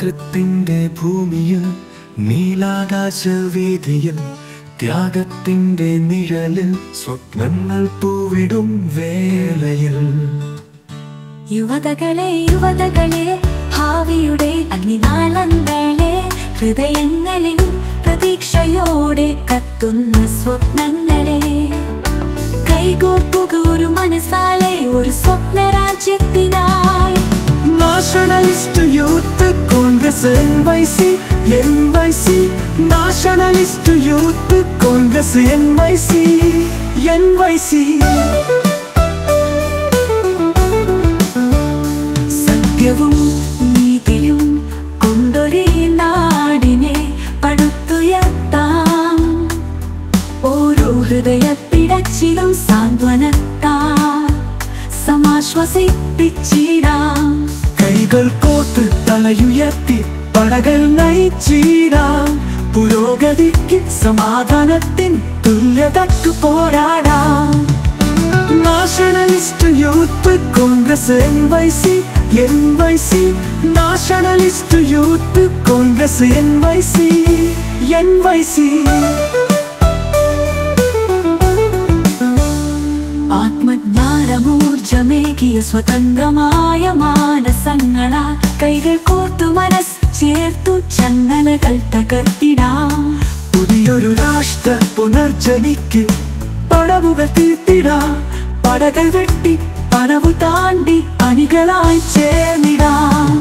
സ്വാതന്ത്ര്യത്തിന്റെ ഭൂമിയിൽ നീലാകാശ വീതിയിൽ ത്യാഗത്തിന്റെ നിഴലിൽ സ്വപ്നങ്ങൾ പൂവിടും വേളയിൽ യുവതകളെ യുവതകളെ ഭാവിയുടെ അഗ്നിനാളങ്ങളെ ഹൃദയങ്ങളിൽ പ്രതീക്ഷയോടെ കത്തുന്ന സ്വപ്നങ്ങളെ കൈകോർപ്പുക ഒരു മനസ്സാലെ ഒരു സ്വപ്ന രാജ്യത്തിനായി Nationalist Youth Congress N Y C N Y C Nationalist Youth Congress N Y C N Y C സത്യവും നീതിയും കൊണ്ടൊരു നാടിനെ പടുത്തുയർത്താം ഓരോ ഹൃദയപ്പിടച്ചിലും സാന്ത്വനത്താൽ സമാശ്വസിപ്പിച്ചിടാം കൈകൾ കോത്ത് തലയുയർത്തി പടകൾ നയിച്ചിടാം പുരോഗതിക്ക് സമാധാനത്തിൻ തുല്യതക്ക് പോരാടാം Nationalist Youth Congress N Y C N Y C Nationalist Youth Congress N Y C N Y C ആത്മജ്ഞാനമൂർജമേകിയ സ്വതന്ത്രമായ മാനസങ്ങളാ കൈകൾ കോർത്തു മനസ് ചേർത്തു ചങ്ങലകൾ തകർത്തിടാം പുതിയൊരു രാഷ്ട്ര പുനർജനിക്ക് പടവുകൾ തീർത്തിടാം പടകൾ വെട്ടി പടവു താണ്ടി അണികളായി ചേർന്നിടാം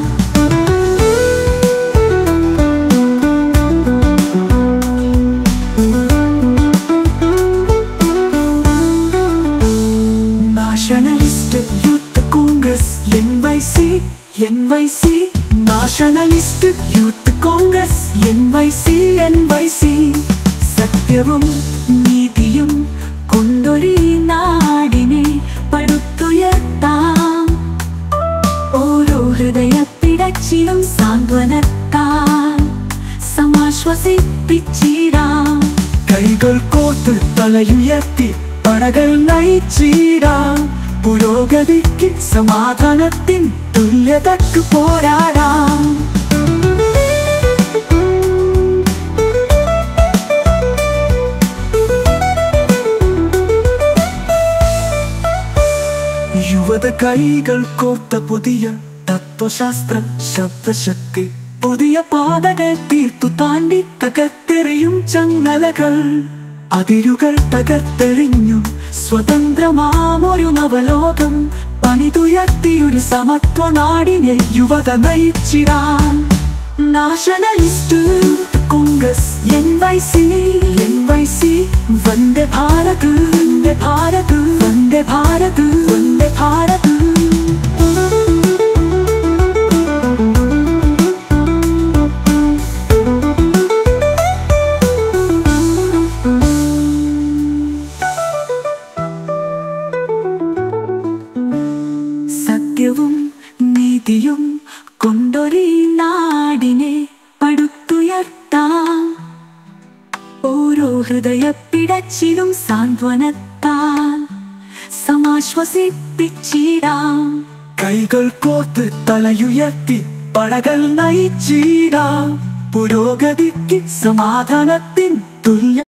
Nationalist Youth Congress N Y C N Y C Nationalist Youth Congress N Y C N Y C സത്യവും നീതിയും കൊണ്ടൊരു നാടിനെ പടുത്തുയർത്താം ഓരോ ഹൃദയപ്പിടച്ചിലും സാന്ത്വനത്താൽ സമാശ്വസിപ്പിച്ചിടാം കൈകൾ കോത്ത് തലയുയർത്തി പടകൾ നയിച്ചിടാം പുരോഗതിക്ക് സമാധാനത്തിൻ തുല്യതക്ക് പോരാടാം യുവത കൈകൾ കോർത്ത പുതിയ തത്വശാസ്ത്ര ശബ്ദശക്തി പുതിയ പാതകൾ തീർത്തു താണ്ടി തകർത്തെറിയും ചങ്ങലകൾ അതിരുകൾ തകർത്തെറിഞ്ഞു സ്വതന്ത്രമാമൊരു നവലോകം പണിതുയർത്തിയൊരു സമത്വ നാടിനെ യുവത നയിച്ചിടാൻ Nationalist Congress N Y C N Y C വന്ദേ ഭാരത് വന്ദേ ഭാരത് വന്ദേ ഭാരത് വന്ദേ ഭാരത് സത്യവും നീതിയും കൊണ്ടൊരു നാടിനെ പടുത്തുയർത്താം ഓരോ ഹൃദയപ്പിടച്ചിലും സാന്ത്വനത്താൽ സമാശ്വസിപ്പിച്ചിടാം കൈകൾ കോർത്ത് തലയുയർത്തി പടകൾ നയിച്ചിടാം പുരോഗതിക്ക് സമാധാനത്തിൻ തുല്യ